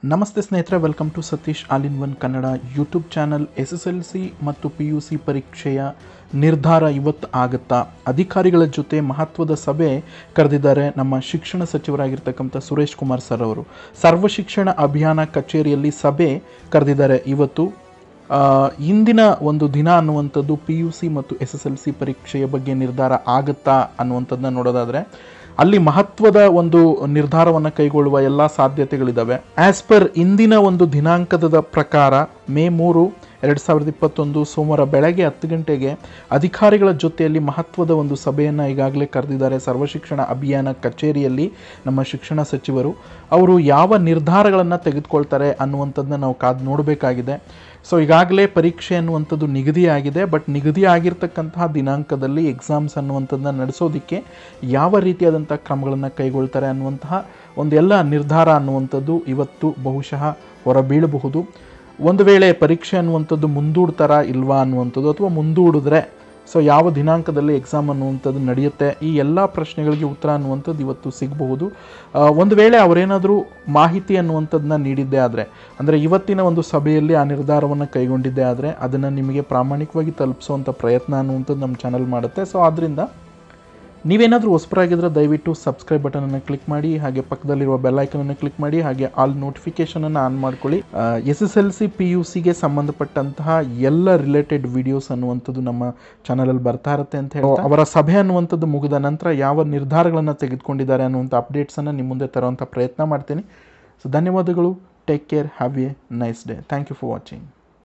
ನಮಸ್ತೆ ಸ್ನೇಹಿತರೆ welcome to Satish all in one Kannada YouTube channel S S L C ಮತ್ತು P U C ಪರೀಕ್ಷೆಯ ನಿರ್ಧಾರ ಇವತ್ತು ಆಗುತ್ತಾ ಅಧಿಕಾರಿಗಳ ಜೊತೆ ಮಹತ್ವದ ಸಭೆ ಕರೆದಿದ್ದಾರೆ ನಮ್ಮ ಶಿಕ್ಷಣ ಸಚಿವರಾಗಿರ್ತಕ್ಕಂಥ ಸುರೇಶ್ ಕುಮಾರ್ ಸರ್ ಅವರು ಸರ್ವ ಶಿಕ್ಷಣ ಅಭಿಯಾನ ಕಚೇರಿಯಲ್ಲಿ ಸಭೆ ಕರೆದಿದ್ದಾರೆ ಇವತ್ತು ಆ, ಇಂದಿನ ಒಂದು ದಿನ ಅನ್ನುವಂಥದ್ದು ಪಿ ಯು ಸಿ ಮತ್ತು ಎಸ್ ಎಸ್ ಎಲ್ ಸಿ ಪರೀಕ್ಷೆಯ ಬಗ್ಗೆ ನಿರ್ಧಾರ ಆಗುತ್ತಾ ಅನ್ನುವಂಥದ್ದನ್ನ ನೋಡೋದಾದರೆ ಅಲ್ಲಿ ಮಹತ್ವದ ಒಂದು ನಿರ್ಧಾರವನ್ನು ಕೈಗೊಳ್ಳುವ ಎಲ್ಲ ಸಾಧ್ಯತೆಗಳಿದ್ದಾವೆ ಆಸ್ ಪರ್ ಇಂದಿನ ಒಂದು ದಿನಾಂಕದ ಪ್ರಕಾರ ಮೇ ಮೂರು ಎರಡು ಸಾವಿರದ ಇಪ್ಪತ್ತೊಂದು ಸೋಮವಾರ ಬೆಳಗ್ಗೆ ಹತ್ತು ಗಂಟೆಗೆ ಅಧಿಕಾರಿಗಳ ಜೊತೆಯಲ್ಲಿ ಮಹತ್ವದ ಒಂದು ಸಭೆಯನ್ನು ಈಗಾಗಲೇ ಕರೆದಿದ್ದಾರೆ ಸರ್ವಶಿಕ್ಷಣ ಅಭಿಯಾನ ಕಚೇರಿಯಲ್ಲಿ ನಮ್ಮ ಶಿಕ್ಷಣ ಸಚಿವರು ಅವರು ಯಾವ ನಿರ್ಧಾರಗಳನ್ನು ತೆಗೆದುಕೊಳ್ತಾರೆ ಅನ್ನುವಂಥದ್ದನ್ನ ನಾವು ಕಾದು ನೋಡಬೇಕಾಗಿದೆ ಸೊ ಈಗಾಗಲೇ ಪರೀಕ್ಷೆ ಅನ್ನುವಂಥದ್ದು ನಿಗದಿಯಾಗಿದೆ ಬಟ್ ನಿಗದಿ ಆಗಿರ್ತಕ್ಕಂತಹ ದಿನಾಂಕದಲ್ಲಿ ಎಕ್ಸಾಮ್ಸ್ ಅನ್ನುವಂಥದ್ದನ್ನ ನಡೆಸೋದಕ್ಕೆ ಯಾವ ರೀತಿಯಾದಂಥ ಕ್ರಮಗಳನ್ನು ಕೈಗೊಳ್ತಾರೆ ಅನ್ನುವಂತಹ ಒಂದೆಲ್ಲ ನಿರ್ಧಾರ ಅನ್ನುವಂಥದ್ದು ಇವತ್ತು ಬಹುಶಃ ಹೊರಬೀಳಬಹುದು ಒಂದು ವೇಳೆ ಪರೀಕ್ಷೆ ಅನ್ನುವಂಥದ್ದು ಮುಂದೂಡ್ತಾರಾ ಇಲ್ವಾ ಅನ್ನುವಂಥದ್ದು ಅಥವಾ ಮುಂದೂಡಿದ್ರೆ ಸೊ ಯಾವ ದಿನಾಂಕದಲ್ಲಿ ಎಕ್ಸಾಮ್ ಅನ್ನುವಂಥದ್ದು ನಡೆಯುತ್ತೆ ಈ ಎಲ್ಲ ಪ್ರಶ್ನೆಗಳಿಗೆ ಉತ್ತರ ಅನ್ನುವಂಥದ್ದು ಇವತ್ತು ಸಿಗಬಹುದು ಆ, ಒಂದು ವೇಳೆ ಅವರೇನಾದರೂ ಮಾಹಿತಿ ಅನ್ನುವಂಥದ್ದನ್ನ ನೀಡಿದ್ದೇ ಆದರೆ ಅಂದರೆ ಇವತ್ತಿನ ಒಂದು ಸಭೆಯಲ್ಲಿ ಆ ನಿರ್ಧಾರವನ್ನು ಕೈಗೊಂಡಿದ್ದೇ ಆದರೆ ಅದನ್ನು ನಿಮಗೆ ಪ್ರಾಮಾಣಿಕವಾಗಿ ತಲುಪಿಸುವಂಥ ಪ್ರಯತ್ನ ಅನ್ನುವಂಥದ್ದು ನಮ್ಮ ಚಾನಲ್ ಮಾಡುತ್ತೆ ಸೊ ಆದ್ದರಿಂದ ನೀವೇನಾದರೂ ಹೊಸಬರಾಗಿದ್ದರೆ ದಯವಿಟ್ಟು ಸಬ್ಸ್ಕ್ರೈಬ್ ಬಟನನ್ನು ಕ್ಲಿಕ್ ಮಾಡಿ ಹಾಗೆ ಪಕ್ಕದಲ್ಲಿರುವ ಬೆಲ್ ಐಕನನ್ನು ಕ್ಲಿಕ್ ಮಾಡಿ ಹಾಗೆ ಆಲ್ ನೋಟಿಫಿಕೇಷನನ್ನು ಆನ್ ಮಾಡ್ಕೊಳ್ಳಿ S S L C P U ಸಿಗೆ ಸಂಬಂಧಪಟ್ಟಂತಹ ಎಲ್ಲ ರಿಲೇಟೆಡ್ ವಿಡಿಯೋಸ್ ಅನ್ನುವಂಥದ್ದು ನಮ್ಮ ಚಾನಲಲ್ಲಿ ಬರ್ತಾ ಇರುತ್ತೆ ಅಂತ ಹೇಳಿ ಅವರ ಸಭೆ ಅನ್ನುವಂಥದ್ದು ಮುಗಿದ ನಂತರ ಯಾವ ನಿರ್ಧಾರಗಳನ್ನು ತೆಗೆದುಕೊಂಡಿದ್ದಾರೆ ಅನ್ನುವಂಥ ಅಪ್ಡೇಟ್ಸನ್ನು ನಿಮ್ಮ ಮುಂದೆ ತರುವಂಥ ಪ್ರಯತ್ನ ಮಾಡ್ತೀನಿ ಸೊ ಧನ್ಯವಾದಗಳು take care have a nice day thank you for watching